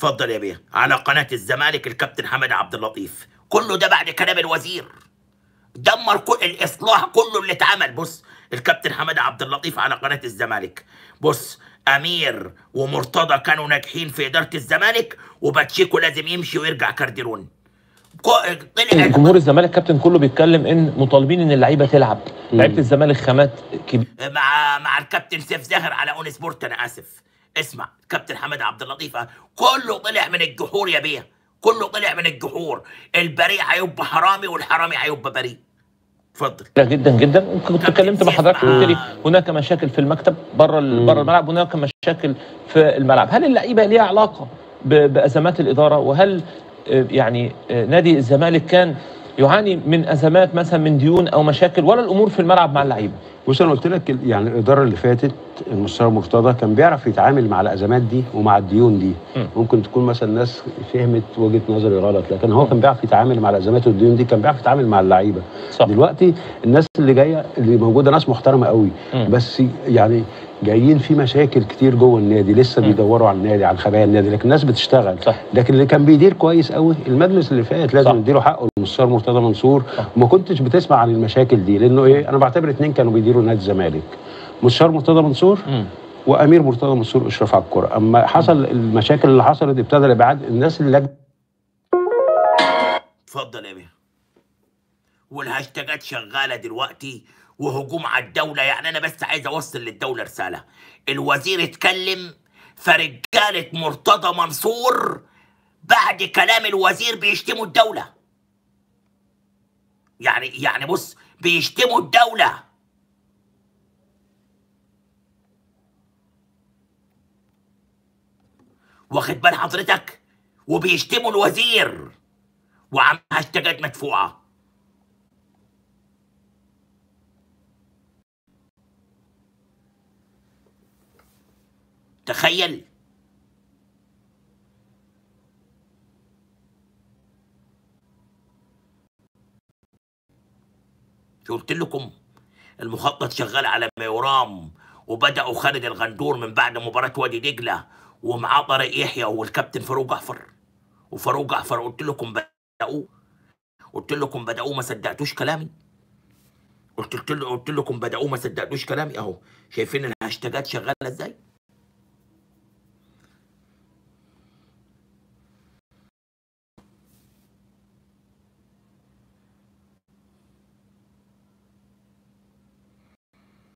اتفضل يا بيه على قناه الزمالك الكابتن حمد عبد اللطيف كله ده بعد كلام الوزير دمر كل الاصلاح كله اللي اتعمل بص الكابتن حمد عبد اللطيف على قناه الزمالك بص امير ومرتضى كانوا ناجحين في اداره الزمالك وباتشيكو لازم يمشي ويرجع كارديرون كو- طلع جمهور الزمالك كابتن كله بيتكلم ان مطالبين ان اللعيبه تلعب لعيبه الزمالك خامات كبيره مع مع الكابتن سيف زاهر على اون سبورت انا اسف اسمع كابتن حمد عبد اللطيف كله طلع من الجحور يا بيه كله طلع من الجحور البريء هيبقى حرامي والحرامي هيبقى بريء اتفضل جدا جدا وكنت اتكلمت مع حضرتك وقلت لي هناك مشاكل في المكتب بره ال- بره الملعب هناك مشاكل في الملعب هل اللعيبه ليها علاقه ب- بازمات الاداره وهل آه، يعني آه، نادي الزمالك كان يعاني من ازمات مثلا من ديون او مشاكل ولا الامور في الملعب مع اللعيبه بص انا قلت لك ال- يعني الاداره اللي فاتت المستشار مرتضى كان بيعرف يتعامل مع الازمات دي ومع الديون دي م. ممكن تكون مثلا الناس فهمت وجهه نظري غلط لكن هو كان بيعرف يتعامل مع الازمات والديون دي كان بيعرف يتعامل مع اللعيبه صح دلوقتي الناس اللي جايه اللي موجوده ناس محترمه قوي م. بس يعني جايين في مشاكل كتير جوه النادي لسه م. بيدوروا على النادي على خبايا النادي لكن الناس بتشتغل صح لكن اللي كان بيدير كويس قوي المجلس اللي فات لازم صح. نديله حقه المستشار مرتضى منصور صح. وما كنتش بتسمع عن المشاكل دي لانه ايه انا بعتبر اتنين كانوا بيديروا نادي الزمالك مستشار مرتضى منصور مم. وامير مرتضى منصور اشراف على الكره اما حصل المشاكل اللي حصلت ابتدى الابعاد الناس اللي لجنه اتفضل يا بيه والهاشتاجات شغاله دلوقتي وهجوم على الدوله يعني انا بس عايز اوصل للدوله رساله الوزير اتكلم فرجاله مرتضى منصور بعد كلام الوزير بيشتموا الدوله يعني يعني بص بيشتموا الدوله واخد بال حضرتك وبيشتموا الوزير وعم هاشتاجات مدفوعه تخيل شو قلت لكم المخطط شغال على ما يرام وبدأوا خالد الغندور من بعد مباراة وادي دجلة ومعاه طارق يحيى والكابتن فاروق جعفر وفاروق جعفر قلت لكم بدأوه قلت لكم بدأوه ما صدقتوش كلامي قلت قلت له- قلت لكم بدأوه ما صدقتوش كلامي اهو شايفين الهاشتاجات شغالة ازاي